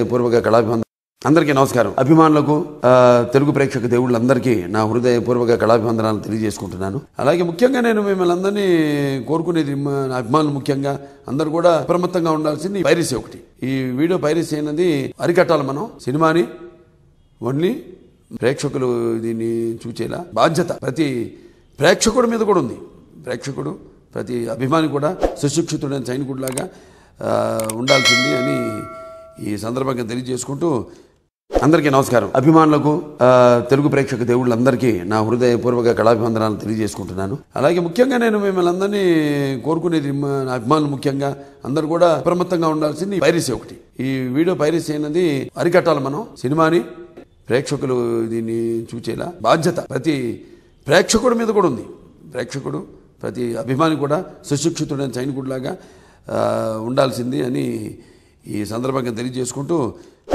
హృదయపూర్వక కళాభివందన అందరికీ నమస్కారం అభిమానులకు ఆ, తెలుగు ప్రేక్షక దేవుళ్ళందరికీ నా హృదయపూర్వక కళాభివందనాలు తెలియజేసుకుంటున్నాను అలాగే ముఖ్యంగా నేను మిమ్మల్ని అందరినీ కోరుకునేది మా అభిమానులు ముఖ్యంగా అందరూ కూడా అప్రమత్తంగా ఉండాల్సింది పైరసీ ఒకటి ఈ వీడియో పైరసీ అనేది అరికట్టాలి మనం సినిమాని ఓన్లీ ప్రేక్షకులు దీన్ని చూచేలా బాధ్యత ప్రతి ప్రేక్షకుడి మీద కూడా ఉంది ప్రేక్షకుడు ప్రతి అభిమాని కూడా సుశిక్షితుడైన సైనికుడిలాగా ఆ, ఉండాల్సింది అని ఈ సందర్భంగా తెలియజేసుకుంటూ అందరికీ నమస్కారం అభిమానులకు ఆ, తెలుగు ప్రేక్షక దేవుళ్ళందరికీ నా హృదయపూర్వక కళాభివందనాలు తెలియజేసుకుంటున్నాను అలాగే ముఖ్యంగా నేను మిమ్మల్ని అందరినీ కోరుకునేది మా అభిమానులు ముఖ్యంగా అందరూ కూడా అప్రమత్తంగా ఉండాల్సింది పైరసీ ఒకటి ఈ వీడియో పైరసీ అనేది అరికట్టాలి మనం సినిమాని ప్రేక్షకులు దీన్ని చూచేలా బాధ్యత ప్రతి ప్రేక్షకుడి మీద కూడా ఉంది ప్రేక్షకుడు ప్రతి అభిమాని కూడా సుశిక్షితుడైన సైనికుడిలాగా ఆ, ఉండాల్సింది అని ఈ సందర్భంగా తెలియజేసుకుంటూ